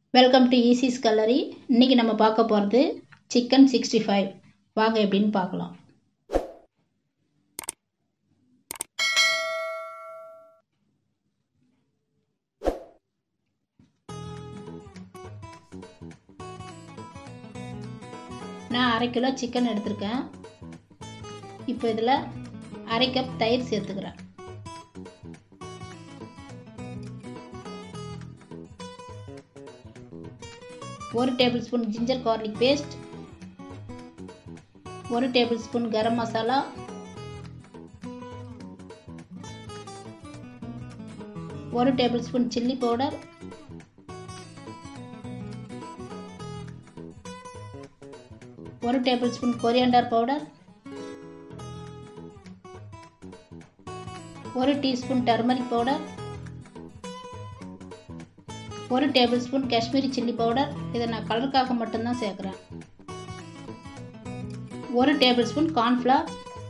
welcome to Isis கல்லரி இன்றைக்கி நம்ம பார்க்க போகிறது சிக்கன் சிக்ஸ்டி ஃபைவ் வாங்க எப்படின்னு பார்க்கலாம் நான் அரை கிலோ சிக்கன் எடுத்திருக்கேன் இப்போ இதில் அரை கப் தயிர் சேர்த்துக்கிறேன் ஒரு tablespoon ginger garlic paste ஒரு டேபிள் ஸ்பூன் கரம் மசாலா ஒரு டேபிள் ஸ்பூன் சில்லி பவுடர் ஒரு டேபிள் ஸ்பூன் கொரியாண்டர் பவுடர் ஒரு டீஸ்பூன் டர்மரிக் பவுடர் ஒரு tablespoon Kashmiri chilli powder இதை நான் கலருக்காக மட்டும்தான் சேர்க்குறேன் ஒரு டேபிள் ஸ்பூன் கார்ன்ஃப்ளவர்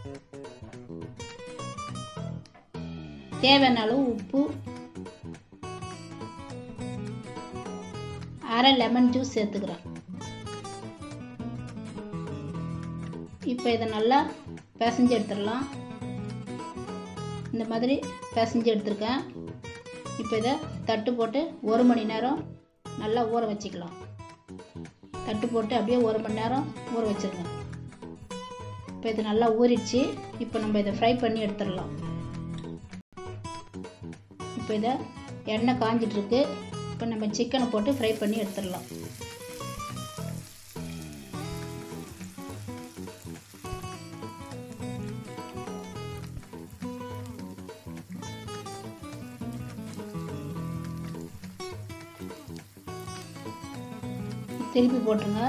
தேவையான அளவு உப்பு அரை லெமன் ஜூஸ் சேர்த்துக்கிறேன் இப்போ இதை நல்லா பிசைஞ்சு எடுத்துடலாம் இந்த மாதிரி பிசைஞ்சு எடுத்துருக்கேன் இப்போ இதை தட்டு போட்டு ஒரு மணி நேரம் நல்லா ஊற வச்சுக்கலாம் தட்டு போட்டு அப்படியே ஒரு மணி நேரம் ஊற வச்சுருங்க இப்போ இது நல்லா ஊறிடுச்சு இப்போ நம்ம இதை ஃப்ரை பண்ணி எடுத்துடலாம் இப்போ இதை எண்ணெய் காஞ்சிட்ருக்கு இப்போ நம்ம சிக்கனை போட்டு ஃப்ரை பண்ணி எடுத்துடலாம் திருப்பி போட்டுருங்க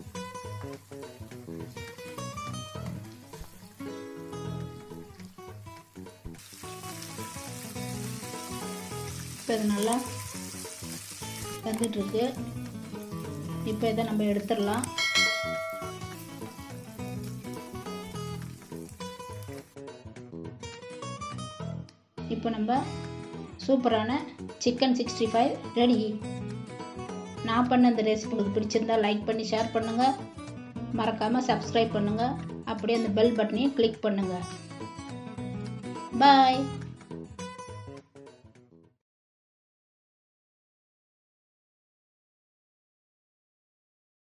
இப்போ இது நல்லா வெந்துட்டுருக்கு இப்போ இதை நம்ம எடுத்துடலாம் இப்போ நம்ம சூப்பரான சிக்கன் சிக்ஸ்டி ஃபைவ் ரெடி நான் பண்ண இந்த ரெசிபி உங்களுக்கு பிடிச்சிருந்தா லைக் பண்ணி ஷேர் பண்ணுங்கள் மறக்காமல் சப்ஸ்கிரைப் பண்ணுங்கள் அப்படியே அந்த பெல் பட்டனையும் கிளிக் பண்ணுங்கள் பாய்